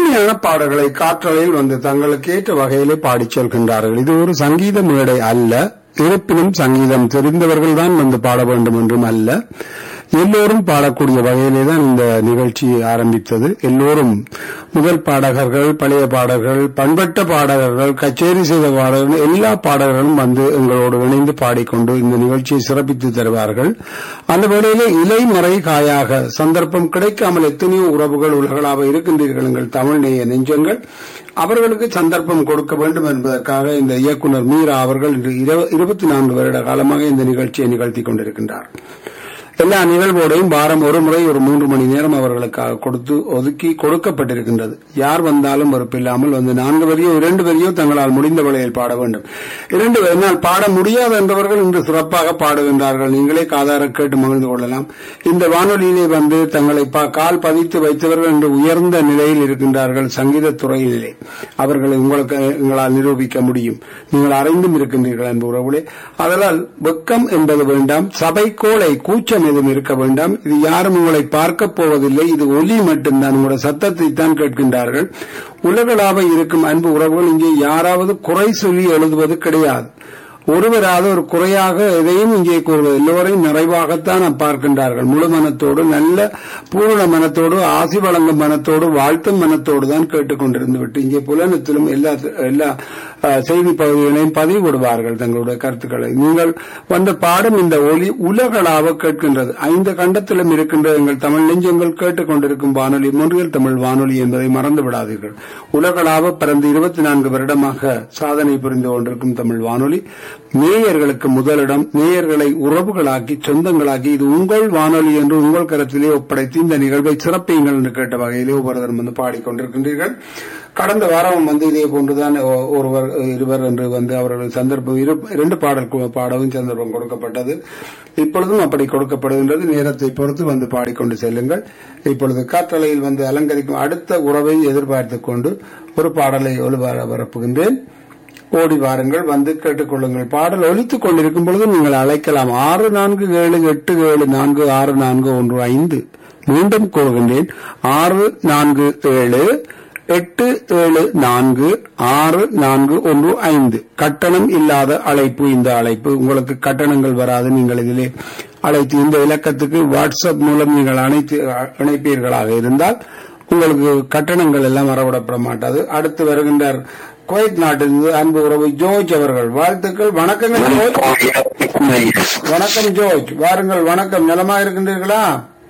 இனிமையான பாடல்களை காற்றலையில் வந்து தங்களுக்கு ஏற்ற வகையிலே பாடிச் செல்கின்றார்கள் இது ஒரு சங்கீத மேடை அல்ல இருப்பினும் சங்கீதம் தெரிந்தவர்கள் தான் வந்து பாட வேண்டும் என்றும் அல்ல எல்லோரும் பாடக்கூடிய வகையிலே தான் இந்த நிகழ்ச்சி ஆரம்பித்தது எல்லோரும் முதல் பாடகர்கள் பழைய பாடகர்கள் பண்பட்ட பாடகர்கள் கச்சேரி செய்த பாடகர்கள் எல்லா பாடகர்களும் வந்து எங்களோடு இணைந்து பாடிக்கொண்டு இந்த நிகழ்ச்சியை சிறப்பித்து தருவார்கள் அந்த வேளையிலே இலைமறை காயாக சந்தர்ப்பம் கிடைக்காமல் எத்தனையோ உறவுகள் உலகளாக இருக்கின்றீர்கள் எங்கள் தமிழ் நேய நெஞ்சங்கள் அவர்களுக்கு சந்தர்ப்பம் கொடுக்க வேண்டும் என்பதற்காக இந்த இயக்குனர் மீரா அவர்கள் இன்று இருபத்தி நான்கு வருட காலமாக இந்த நிகழ்ச்சியை நிகழ்த்தி கொண்டிருக்கின்றார் எல்லா நிகழ்வோடையும் வாரம் ஒரு முறை ஒரு மூன்று மணி நேரம் அவர்களுக்காக கொடுத்து ஒதுக்கி கொடுக்கப்பட்டிருக்கின்றது யார் வந்தாலும் வெறுப்பில்லாமல் வந்து நான்கு வரியோ இரண்டு வரியோ தங்களால் முடிந்த வழியில் பாட வேண்டும் இரண்டு என்னால் பாட முடியாது என்றவர்கள் இன்று சிறப்பாக பாடுகின்றார்கள் நீங்களே காதார கேட்டு மகிழ்ந்து கொள்ளலாம் இந்த வானொலியிலே வந்து தங்களை கால் பதித்து வைத்தவர்கள் என்று உயர்ந்த நிலையில் இருக்கின்றார்கள் சங்கீத துறையிலே அவர்களை உங்களுக்கு எங்களால் நிரூபிக்க முடியும் நீங்கள் அறிந்தும் இருக்கின்றீர்கள் என்ப உறவுகளே அதனால் வெக்கம் என்பது வேண்டாம் சபைக்கோளை கூச்சம் எதுவும் இருக்க வேண்டாம் இது யாரும் உங்களை பார்க்க போவதில்லை இது ஒலி மட்டும்தான் உங்களுடைய சத்தத்தை தான் கேட்கின்றார்கள் உலகளாக இருக்கும் அன்பு உறவுகள் இங்கே யாராவது குறை சொல்லி எழுதுவது கிடையாது ஒருவராவது ஒரு குறையாக எதையும் இங்கே கூறுவது எல்லோரையும் நிறைவாகத்தான் பார்க்கின்றார்கள் முழு மனத்தோடு நல்ல பூர்ண மனத்தோடு ஆசி வழங்கும் மனத்தோடு வாழ்த்தும் மனத்தோடு தான் கேட்டுக்கொண்டிருந்து விட்டு இங்கே புலனத்திலும் எல்லா எல்லா செய்தி பகுதிகளையும் பதிவு விடுவார்கள் தங்களுடைய கருத்துக்களை நீங்கள் வந்த பாடும் இந்த ஒளி உலகளாக கேட்கின்றது ஐந்து கண்டத்திலும் இருக்கின்ற எங்கள் தமிழ் நெஞ்சங்கள் கேட்டுக்கொண்டிருக்கும் வானொலி மொழியல் தமிழ் வானொலி என்பதை மறந்து விடாதீர்கள் உலகளாக பிறந்து இருபத்தி நான்கு வருடமாக சாதனை புரிந்து கொண்டிருக்கும் தமிழ் வானொலி நேயர்களுக்கு முதலிடம் நேயர்களை உறவுகளாக்கி சொந்தங்களாக்கி இது உங்கள் வானொலி என்று உங்கள் கருத்திலே ஒப்படைத்து இந்த நிகழ்வை சிறப்பீங்கள் என்று கேட்ட வகையிலே ஒவ்வொருவரும் வந்து பாடிக்கொண்டிருக்கின்றீர்கள் கடந்த வாரம் வந்து இதே போன்றுதான் ஒருவர் இருவர் என்று வந்து அவர்கள் சந்தர்ப்பம் இரண்டு பாடல் பாடவும் சந்தர்ப்பம் கொடுக்கப்பட்டது இப்பொழுதும் அப்படி கொடுக்கப்படுகின்றது நேரத்தை பொறுத்து வந்து பாடிக்கொண்டு செல்லுங்கள் இப்பொழுது காற்றலையில் வந்து அலங்கரிக்கும் அடுத்த உறவை எதிர்பார்த்துக் கொண்டு ஒரு பாடலை ஒளிபரப்புகின்றேன் ஓடி வாருங்கள் வந்து கேட்டுக்கொள்ளுங்கள் பாடல் ஒலித்துக் கொண்டிருக்கும் பொழுது நீங்கள் அழைக்கலாம் ஆறு நான்கு ஏழு எட்டு ஏழு நான்கு ஆறு நான்கு ஒன்று ஐந்து மீண்டும் கூறுகின்றேன் ஆறு நான்கு ஏழு எட்டு ஏழு நான்கு ஆறு நான்கு ஒன்று ஐந்து கட்டணம் இல்லாத அழைப்பு இந்த அழைப்பு உங்களுக்கு கட்டணங்கள் வராது நீங்கள் இதிலே அழைத்து இந்த இலக்கத்துக்கு வாட்ஸ்அப் மூலம் நீங்கள் அனைத்து இணைப்பீர்களாக இருந்தால் உங்களுக்கு கட்டணங்கள் எல்லாம் வரவிடப்பட மாட்டாது அடுத்து வருகின்றார் குவைத் நாட்டிலிருந்து அன்பு உறவு ஜோர்ஜ் அவர்கள் வாழ்த்துக்கள் வணக்கங்கள் ஜோர்ஜ் வணக்கம் ஜோர்ஜ் வாருங்கள் வணக்கம் நலமா இருக்கின்றீர்களா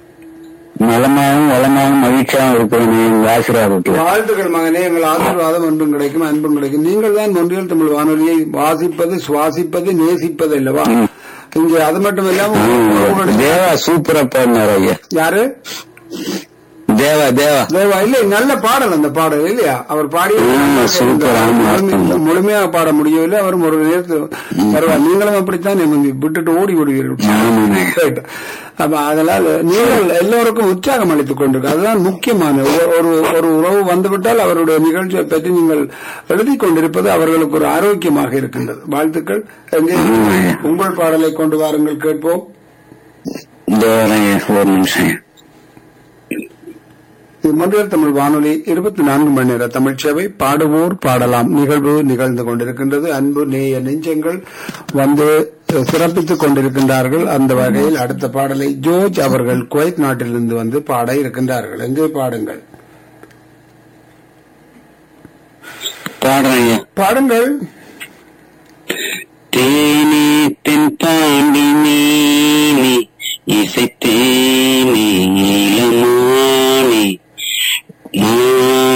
நலமாகவும் வளமாகவும் மகிழ்ச்சியாகவும் இருக்கிறேன் ஆசீர்வாதத்தில் வாழ்த்துக்கள் மகனே எங்கள் ஆசீர்வாதம் அன்பும் கிடைக்கும் அன்பும் கிடைக்கும் நீங்கள் தான் ஒன்றியல் தமிழ் வானொலியை வாசிப்பது சுவாசிப்பது நேசிப்பது அல்லவா இங்கே அது மட்டும் இல்லாம தேவா சூப்பரா பாடினார் ஐயா யாரு தேவா தேவா தேவா இல்லை நல்ல பாடல் அந்த பாடல் இல்லையா அவர் பாடிய ஆமா, சூப்பர், ஆமா, முழுமை- முழுமையாக பாட முடியவில்லை அவர் ஒரு நேரத்தில் வருவார் நீங்களும் அப்படித்தான் வந்து விட்டுட்டு ஓடி விடுவீர்கள் ஆமாண்ணே. Right. அப்ப அதனால் நீங்கள் எல்லோருக்கும் உற்சாகம் அளித்துக் கொண்டிருக்கு அதுதான் முக்கியமான ஒரு- ஒரு ஒரு உறவு வந்துவிட்டால் அவருடைய நிகழ்ச்சியை பற்றி நீங்கள் எழுதி கொண்டிருப்பது அவர்களுக்கு ஒரு ஆரோக்கியமாக இருக்கின்றது வாழ்த்துக்கள் எங்கே உங்கள் பாடலை கொண்டு வாருங்கள் கேட்போம் தேவரையா ஒரு நிமிஷம் இது மொழியல் தமிழ் வானொலி இருபத்தி நான்கு மணி நேர தமிழ் சேவை பாடுவோர் பாடலாம் நிகழ்வு நிகழ்ந்து கொண்டிருக்கின்றது அன்பு நேய நெஞ்சங்கள் வந்து சிறப்பித்துக் கொண்டிருக்கின்றார்கள் அந்த வகையில் அடுத்த பாடலை ஜோர்ஜ் அவர்கள் குவைத் நாட்டிலிருந்து வந்து பாட இருக்கின்றார்கள் எங்கே பாடுங்கள் பாடுறேன் ஐயா பாடுங்கள் தேனி தென் பாண்டி நீலி இசை தேனி இளமானி மா